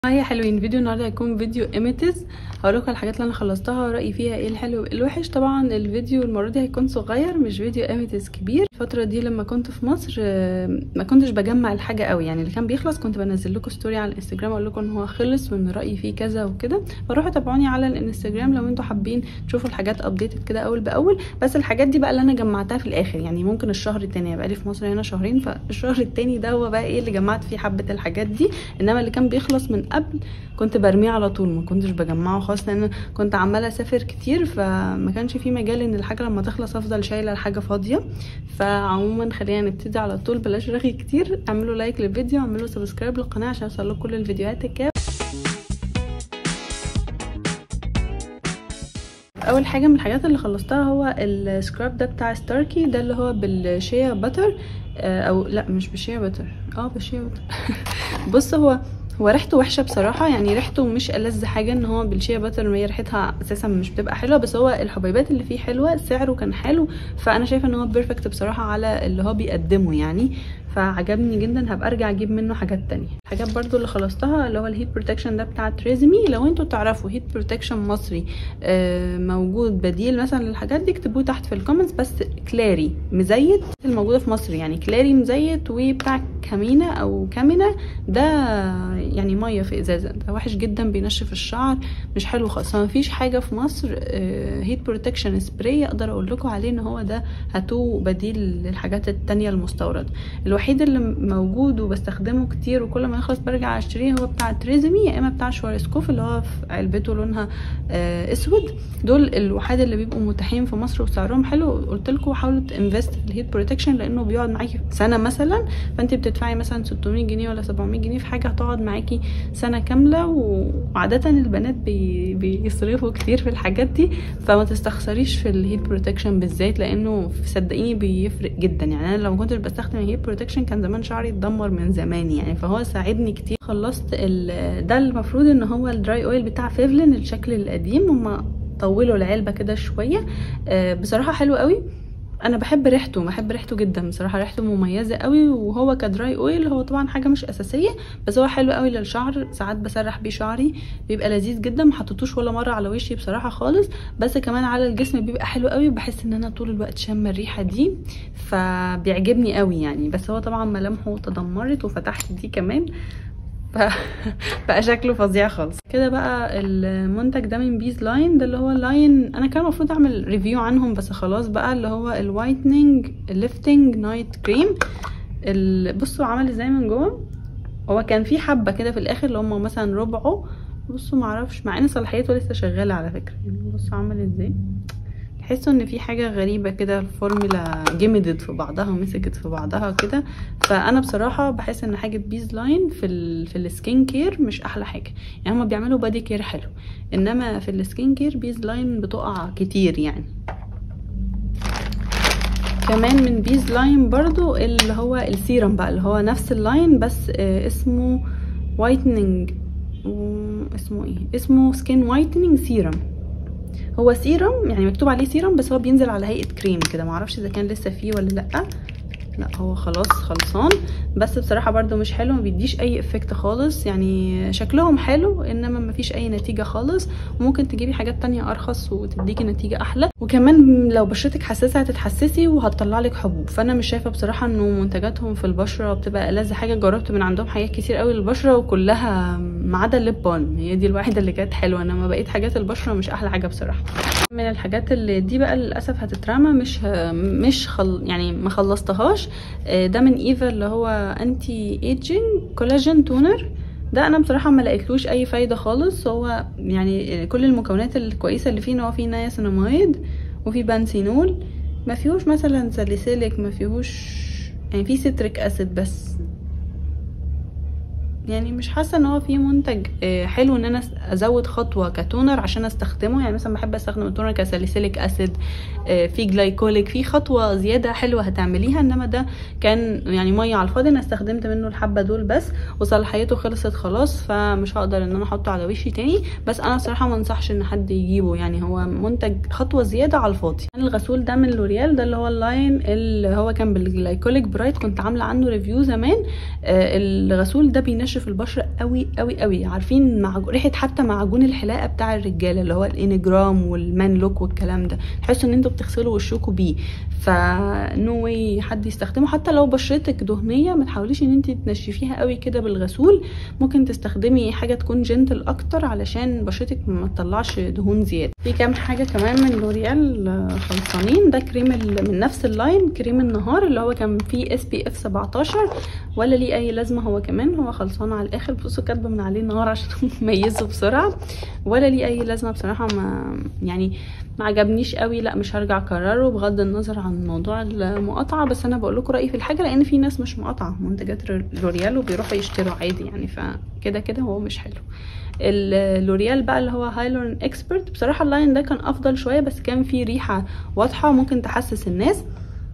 هاي حلوين فيديو النهارده هيكون فيديو ايميتز هقول لكم الحاجات اللي انا خلصتها رايي فيها ايه الحلو وايه الوحش طبعا الفيديو المره دي هيكون صغير مش فيديو ايميتز كبير الفتره دي لما كنت في مصر آه، ما كنتش بجمع الحاجه قوي يعني اللي كان بيخلص كنت بنزل لكم ستوري على الانستجرام اقول لكم ان هو خلص وان رايي فيه كذا وكده فروحوا تابعوني على الانستجرام لو انتوا حابين تشوفوا الحاجات ابديتد كده اول باول بس الحاجات دي بقى اللي انا جمعتها في الاخر يعني ممكن الشهر التاني بقى لي في مصر هنا شهرين فالشهر التاني ده هو بقى ايه اللي جمعت فيه حبه الحاجات دي انما اللي كان بيخلص من قبل كنت برميه على طول ما كنتش بجمعه خالص لان كنت عماله اسافر كتير فما كانش في مجال ان الحاجه لما تخلص افضل شايله الحاجه فاضيه فعموما خلينا نبتدي على طول بلاش رغي كتير اعملوا لايك للفيديو اعملوا سبسكرايب للقناه عشان يوصلكوا كل الفيديوهات الجايه اول حاجه من الحاجات اللي خلصتها هو السكراب ده بتاع ستاركي ده اللي هو بالشيا باتر آه، او لا مش بالشيا باتر اه بالشيا باتر بص هو هو ريحته وحشه بصراحه يعني ريحته مش ألذ حاجه ان هو بالشيا باتر هي ريحتها اساسا مش بتبقى حلوه بس هو الحبيبات اللي فيه حلوه سعره كان حلو فانا شايفه ان هو بيرفكت بصراحه على اللي هو بيقدمه يعني فعجبني جدا هبقى ارجع اجيب منه حاجات تانية حاجات برضو اللي خلصتها اللي هو الهيت بروتكشن ده بتاع تريزمي لو انتوا تعرفوا هيت بروتكشن مصري آه، موجود بديل مثلا للحاجات دي اكتبوه تحت في الكومنتس بس كلاري مزيت الموجوده في مصر يعني كلاري مزيت وبتاع كامينا او كامينا ده يعني ميه في ازازه ده وحش جدا بينشف الشعر مش حلو خالص ما فيش حاجه في مصر هيت بروتكشن سبراي اقدر اقول لكم عليه ان هو ده هاتوه بديل للحاجات التانية المستورده الوحيد اللي موجود وبستخدمه كتير وكل ما يخلص برجع اشتريه هو بتاع تريزمي يا اما بتاع شوارسكوف اللي هو في علبته لونها آه، اسود دول الوحيد اللي بيبقوا متاحين في مصر وسعرهم حلو قلت لكم حاولوا تنفست في الهيت بروتكشن لانه بيقعد معاكي سنه مثلا فانت بتدفعي مثلا 600 جنيه ولا 700 جنيه في حاجه هتقعد معاكي سنه كامله وعاده البنات بي بيصرفوا كتير في الحاجات دي فما تستخسريش في الهيت بروتكشن بالذات لانه صدقيني بيفرق جدا يعني انا لو ما كنتش بستخدم الهيت بروتكشن كان زمان شعري اتدمر من زمان يعني فهو ساعدني كتير خلصت ال- ده المفروض ان هو الدراي اويل بتاع فيفلين الشكل القديم هما طولوا العلبه كده شويه آه، بصراحه حلو قوي انا بحب ريحته بحب ريحته جدا بصراحه ريحته مميزه قوي وهو كدراي اويل هو طبعا حاجه مش اساسيه بس هو حلو قوي للشعر ساعات بسرح بيه شعري بيبقى لذيذ جدا ما حطيتوش ولا مره على وشي بصراحه خالص بس كمان على الجسم بيبقى حلو قوي وبحس ان انا طول الوقت شامه الريحه دي فبيعجبني قوي يعني بس هو طبعا ملامحه تدمرت وفتحت دي كمان ف... بقى شكله فظيع خالص كده بقى المنتج ده من بيز لاين ده اللي هو لاين انا كان المفروض اعمل ريفيو عنهم بس خلاص بقى اللي هو الوايتنينج ليفتنج نايت كريم ال... بصوا عمل ازاي من جوه هو كان في حبه كده في الاخر اللي هم مثلا ربعه بصوا معرفش مع ان صلاحيته لسه شغاله على فكره يعني بصوا عمل ازاي تحسوا ان في حاجه غريبه كده الفورمولا جمدت في بعضها ومسكت في بعضها كده فانا بصراحه بحس ان حاجه بيز لاين في ال في السكين كير مش احلى حاجه يعني هما بيعملوا بادي كير حلو انما في السكين كير بيز لاين بتقع كتير يعني كمان من بيز لاين برضو اللي هو السيرم بقى اللي هو نفس اللاين بس آه اسمه وايتنينج اسمه ايه اسمه سكين وايتنينج سيرم هو سيرم يعني مكتوب عليه سيرم بس هو بينزل على هيئه كريم كده معرفش اذا كان لسه فيه ولا لا لا هو خلاص خلصان بس بصراحة برضو مش حلو ما بيديش اي افكت خالص يعني شكلهم حلو انما ما فيش اي نتيجة خالص وممكن تجيبي حاجات تانية ارخص وتديكي نتيجة احلى وكمان لو بشرتك حساسة هتتحسسي وهتطلع لك حبوب فانا مش شايفة بصراحة انه منتجاتهم في البشرة بتبقى ألذ حاجة جربت من عندهم حاجات كتير قوي للبشرة وكلها ما عدا الليب بالم هي دي الواحدة اللي كانت حلوة انما بقيت حاجات البشرة مش احلى حاجة بصراحة من الحاجات اللي دي بقى للاسف هتترمى مش مش خل يعني ما خلصتهاش آه، ده من ايفا اللي هو انتي ايجينج كولاجين تونر ده انا بصراحه ما لقيتلوش اي فايده خالص هو يعني كل المكونات الكويسه اللي فيه ان هو فيه نياسيناميد وفي بنسينول ما فيهوش مثلا ساليسيليك ما فيهوش يعني في سيتريك اسيد بس يعني مش حاسه ان هو في منتج آه، حلو ان انا ازود خطوه كتونر عشان استخدمه يعني مثلا بحب استخدم التونر كساليسيليك اسيد آه، في جلايكوليك في خطوه زياده حلوه هتعمليها انما ده كان يعني ميه على الفاضي انا استخدمت منه الحبه دول بس وصلاحيته خلصت خلاص فمش هقدر ان انا احطه على وشي تاني بس انا صراحه ما انصحش ان حد يجيبه يعني هو منتج خطوه زياده على الفاضي الغسول ده من لوريال ده اللي هو اللاين اللي هو كان بالجلايكوليك برايت كنت عامله عنه ريفيو زمان آه، الغسول ده بينشف بينشف البشره قوي قوي قوي عارفين مع ريحه حتى معجون الحلاقه بتاع الرجاله اللي هو الانجرام والمان لوك والكلام ده تحسوا ان انتوا بتغسلوا وشكوا بيه فنو واي حد يستخدمه حتى لو بشرتك دهنيه ما تحاوليش ان انت تنشفيها قوي كده بالغسول ممكن تستخدمي حاجه تكون جنتل اكتر علشان بشرتك ما تطلعش دهون زياده في كام حاجه كمان من لوريال خلصانين ده كريم من نفس اللاين كريم النهار اللي هو كان فيه اس بي اف 17 ولا ليه اي لازمه هو كمان هو خلصان على الاخر بصوا كاتبه من عليه نهار عشان تميزه بسرعه ولا ليه اي لازمه بصراحه ما يعني ما عجبنيش قوي لا مش هرجع اكرره بغض النظر عن موضوع المقاطعه بس انا بقول لكم رايي في الحاجه لان في ناس مش مقاطعه منتجات لوريال وبيروحوا يشتروا عادي يعني فكده كده هو مش حلو اللوريال بقى اللي هو هايلورن اكسبرت بصراحه اللاين ده كان افضل شويه بس كان فيه ريحه واضحه ممكن تحسس الناس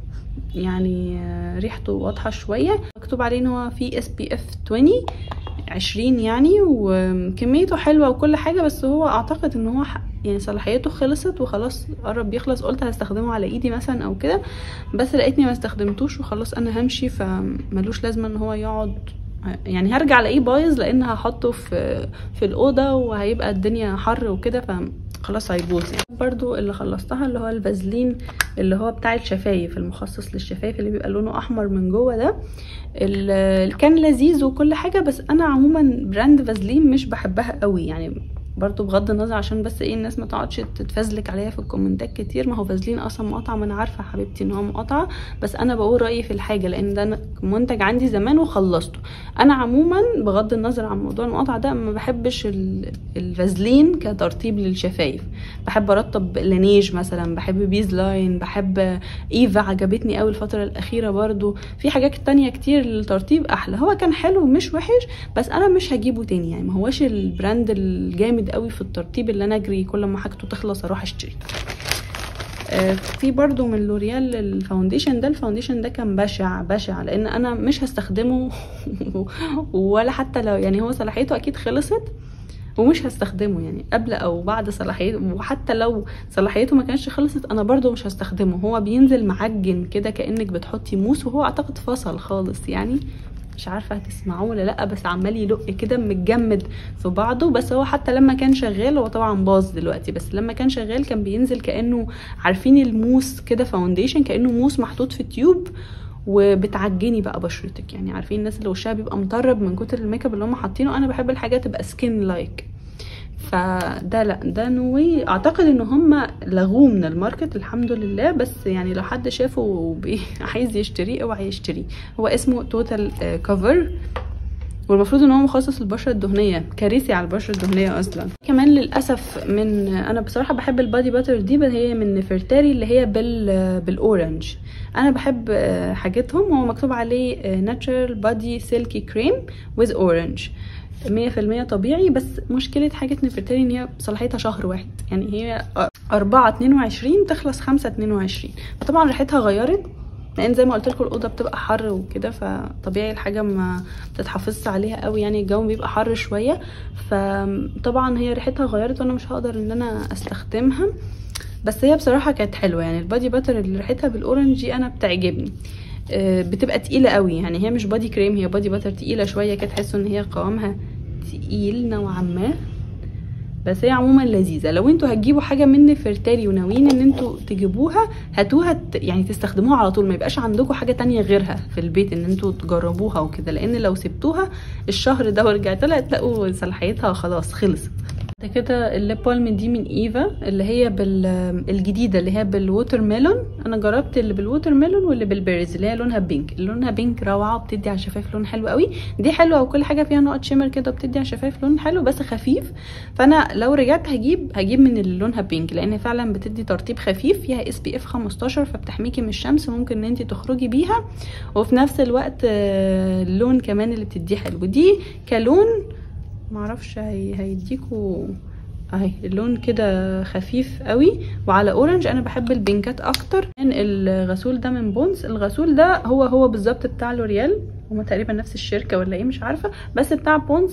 يعني ريحته واضحه شويه مكتوب عليه ان هو فيه اس بي اف 20 عشرين يعني وكميته حلوه وكل حاجه بس هو اعتقد ان هو يعني صلاحيته خلصت وخلاص قرب يخلص قلت هستخدمه على ايدي مثلا او كده بس لقيتني ما استخدمتوش وخلاص انا همشي فملوش لازمه ان هو يقعد يعني هرجع الاقيه بايظ لان هحطه في في الاوضه وهيبقى الدنيا حر وكده فخلاص هيبوظ يعني. برضو اللي خلصتها اللي هو الفازلين اللي هو بتاع الشفايف المخصص للشفايف اللي بيبقى لونه احمر من جوه ده كان لذيذ وكل حاجه بس انا عموما براند فازلين مش بحبها قوي يعني برضو بغض النظر عشان بس ايه الناس ما تقعدش تتفزلك عليا في الكومنتات كتير ما هو فازلين اصلا مقاطعه ما انا عارفه حبيبتي ان هو مقاطعه بس انا بقول رايي في الحاجه لان ده منتج عندي زمان وخلصته انا عموما بغض النظر عن موضوع المقاطعه ده ما بحبش الفازلين كترطيب للشفايف بحب ارطب لانيج مثلا بحب بيز لاين بحب ايفا عجبتني قوي الفتره الاخيره برضو في حاجات تانية كتير للترطيب احلى هو كان حلو مش وحش بس انا مش هجيبه تاني يعني ما هوش البراند الجامد قوي في الترطيب اللي انا اجري كل ما حاجته تخلص اروح اشتري آه في برضو من لوريال الفاونديشن ده الفاونديشن ده كان بشع بشع لان انا مش هستخدمه ولا حتى لو يعني هو صلاحيته اكيد خلصت ومش هستخدمه يعني قبل او بعد صلاحيته وحتى لو صلاحيته ما كانش خلصت انا برضو مش هستخدمه هو بينزل معجن كده كانك بتحطي موس وهو اعتقد فصل خالص يعني مش عارفه هتسمعوه ولا لا بس عمال يلق كده متجمد في بعضه بس هو حتى لما كان شغال هو طبعا باظ دلوقتي بس لما كان شغال كان بينزل كانه عارفين الموس كده فاونديشن كانه موس محطوط في تيوب وبتعجني بقى بشرتك يعني عارفين الناس اللي وشها بيبقى مطرب من كتر الميك اب اللي هم حاطينه انا بحب الحاجات تبقى سكين لايك فده لا ده نوي اعتقد ان هم لغوه من الماركت الحمد لله بس يعني لو حد شافه عايز يشتريه اوعى يشتريه هو اسمه توتال كفر والمفروض ان هو مخصص للبشره الدهنيه كارثي على البشره الدهنيه اصلا كمان للاسف من انا بصراحه بحب البادي باتر دي هي من نفرتاري اللي هي بال بالاورنج انا بحب حاجتهم هو مكتوب عليه ناتشرال بادي سيلكي كريم ويز اورنج مية في المية طبيعي بس مشكلة حاجة نفرتاري ان هي صلاحيتها شهر واحد يعني هي أربعة اتنين وعشرين تخلص خمسة اتنين وعشرين فطبعا ريحتها غيرت لان زي ما قلت لكم الاوضه بتبقى حر وكده فطبيعي الحاجه ما بتتحافظش عليها قوي يعني الجو بيبقى حر شويه فطبعا هي ريحتها غيرت وانا مش هقدر ان انا استخدمها بس هي بصراحه كانت حلوه يعني البادي باتر اللي ريحتها بالاورنج دي انا بتعجبني بتبقى تقيله قوي يعني هي مش بادي كريم هي بادي باتر تقيله شويه كده تحسوا ان هي قوامها تقيل نوعا ما بس هي عموما لذيذه لو انتوا هتجيبوا حاجه من نفرتاري وناويين ان انتوا تجيبوها هاتوها يعني تستخدموها على طول ما يبقاش عندكم حاجه تانية غيرها في البيت ان انتوا تجربوها وكده لان لو سبتوها الشهر ده ورجعت لها تلاقوا صلاحيتها خلاص خلصت ده كده الليب بالم دي من ايفا اللي هي بالجديده اللي هي بالووتر ميلون انا جربت اللي بالووتر ميلون واللي بالبيرز اللي هي لونها بينك اللي لونها بينك روعه وبتدي على الشفايف لون حلو قوي دي حلوه وكل حاجه فيها نقط شيمر كده بتدي على الشفايف لون حلو بس خفيف فانا لو رجعت هجيب هجيب من اللي لونها بينك لان فعلا بتدي ترطيب خفيف فيها اس بي اف 15 فبتحميكي من الشمس ممكن ان انت تخرجي بيها وفي نفس الوقت اللون كمان اللي بتديه حلو دي كلون معرفش هي هيديكوا اهي اللون كده خفيف قوي وعلى اورنج انا بحب البينكات اكتر من الغسول ده من بونز الغسول ده هو هو بالظبط بتاع لوريال هما تقريبا نفس الشركه ولا ايه مش عارفه بس بتاع بونز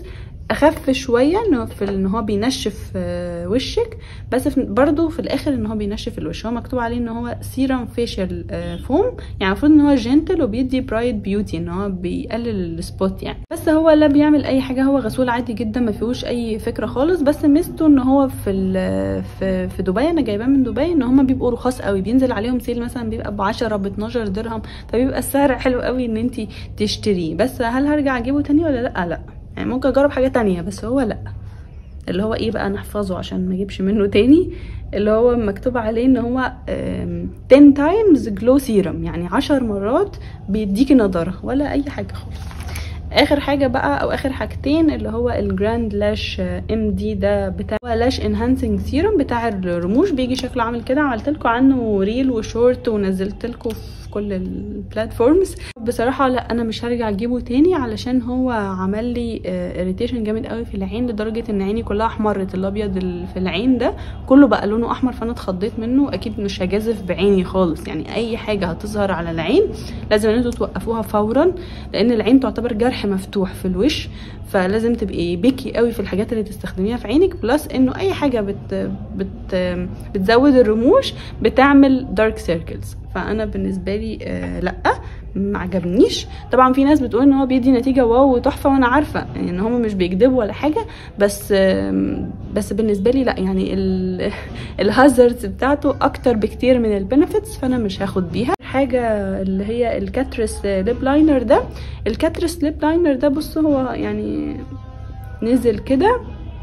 اخف شويه انه في ان هو بينشف آه، وشك بس في برضو في الاخر ان هو بينشف الوش هو مكتوب عليه ان هو سيرم فيشل فوم يعني المفروض ان هو جنتل وبيدي برايت بيوتي ان هو بيقلل السبوت يعني بس هو لا بيعمل اي حاجه هو غسول عادي جدا ما فيهوش اي فكره خالص بس ميزته ان هو في في في دبي انا جايباه من دبي ان هم بيبقوا رخاص قوي بينزل عليهم سيل مثلا بيبقى ب 10 ب 12 درهم فبيبقى السعر حلو قوي ان انت تشتريه بس هل هرجع اجيبه تاني ولا لا لا يعني ممكن اجرب حاجه تانية بس هو لا اللي هو ايه بقى نحفظه عشان ما اجيبش منه تاني اللي هو مكتوب عليه ان هو 10 تايمز جلو سيرم يعني 10 مرات بيديكي نضاره ولا اي حاجه خالص اخر حاجه بقى او اخر حاجتين اللي هو الجراند لاش ام دي ده بتاع لاش انهانسنج سيرم بتاع الرموش بيجي شكله عامل كده عملت لكم عنه ريل وشورت ونزلت لكم في كل البلاتفورمز بصراحه لا انا مش هرجع اجيبه تاني علشان هو عمل لي اريتيشن جامد قوي في العين لدرجه ان عيني كلها احمرت الابيض اللي في العين ده كله بقى لونه احمر فانا اتخضيت منه اكيد مش هجازف بعيني خالص يعني اي حاجه هتظهر على العين لازم ان انتوا توقفوها فورا لان العين تعتبر جرح مفتوح في الوش فلازم تبقي بيكي قوي في الحاجات اللي تستخدميها في عينك بلس انه اي حاجه بت بت بتزود الرموش بتعمل دارك سيركلز فانا بالنسبه لي آه لا ما عجبنيش طبعا في ناس بتقول ان هو بيدي نتيجه واو وتحفه وانا عارفه يعني ان هم مش بيكذبوا ولا حاجه بس آه بس بالنسبه لي لا يعني الهازردز بتاعته اكتر بكتير من البنفيتس فانا مش هاخد بيها حاجه اللي هي الكاتريس ليب لاينر ده الكاتريس ليب لاينر ده بصوا هو يعني نزل كده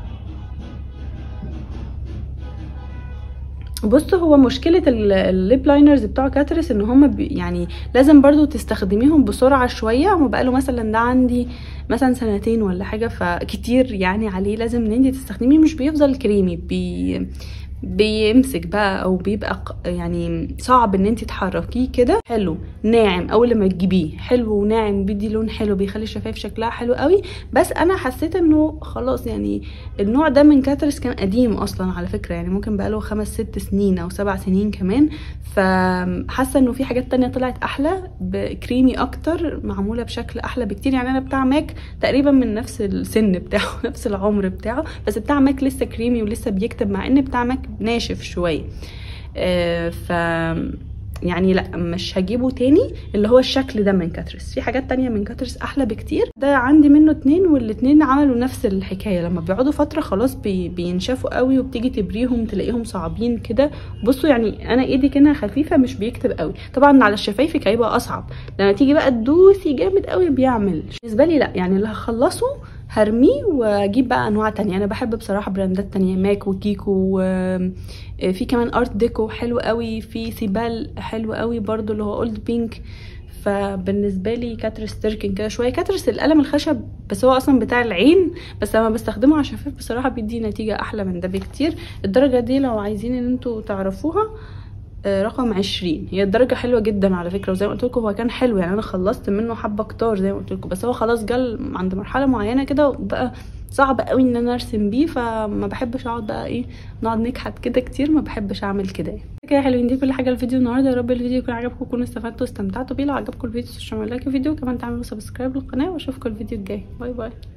بص هو مشكله الليب لاينرز بتوع كاتريس ان هم يعني لازم برضو تستخدميهم بسرعه شويه هما بقاله مثلا ده عندي مثلا سنتين ولا حاجه فكتير يعني عليه لازم ان انت تستخدميه مش بيفضل كريمي بي بيمسك بقى او بيبقى يعني صعب ان انت تحركيه كده حلو ناعم اول لما تجيبيه حلو وناعم بيدي لون حلو بيخلي الشفايف شكلها حلو قوي بس انا حسيت انه خلاص يعني النوع ده من كاترس كان قديم اصلا على فكره يعني ممكن بقاله خمس ست سنين او سبع سنين كمان فحاسه انه في حاجات تانية طلعت احلى بكريمي اكتر معموله بشكل احلى بكتير يعني انا بتاع ماك تقريبا من نفس السن بتاعه نفس العمر بتاعه بس بتاع ماك لسه كريمي ولسه بيكتب مع ان بتاع ماك ناشف شويه آه ف يعني لا مش هجيبه تاني اللي هو الشكل ده من كاترس في حاجات تانية من كاترس احلى بكتير ده عندي منه اتنين والاتنين عملوا نفس الحكايه لما بيقعدوا فتره خلاص بي بينشفوا قوي وبتيجي تبريهم تلاقيهم صعبين كده بصوا يعني انا ايدي كده خفيفه مش بيكتب قوي طبعا على الشفايفك هيبقى اصعب لما تيجي بقى تدوسي جامد قوي بيعمل بالنسبه لي لا يعني اللي هخلصه هرميه واجيب بقى انواع تانية انا بحب بصراحه براندات تانية ماك وكيكو في كمان ارت ديكو حلو قوي في سيبال حلو قوي برضو اللي هو اولد بينك فبالنسبه لي كاترس تركن كده شويه كاترس القلم الخشب بس هو اصلا بتاع العين بس لما بستخدمه على الشفايف بصراحه بيدي نتيجه احلى من ده بكتير الدرجه دي لو عايزين ان انتوا تعرفوها رقم عشرين هي الدرجة حلوة جدا على فكرة وزي ما قلت لكم هو كان حلو يعني انا خلصت منه حبة كتار زي ما قلت لكم بس هو خلاص جال عند مرحلة معينة كده وبقى صعب قوي ان انا ارسم بيه فما بحبش اقعد بقى ايه نقعد نكحت كده كتير ما بحبش اعمل كده يعني كده حلوين دي كل حاجه الفيديو النهارده يا رب الفيديو يكون عجبكم وتكونوا استفدتوا واستمتعتوا بيه لو عجبكم الفيديو تشتركوا لايك الفيديو كمان تعملوا سبسكرايب للقناه واشوفكم الفيديو الجاي باي باي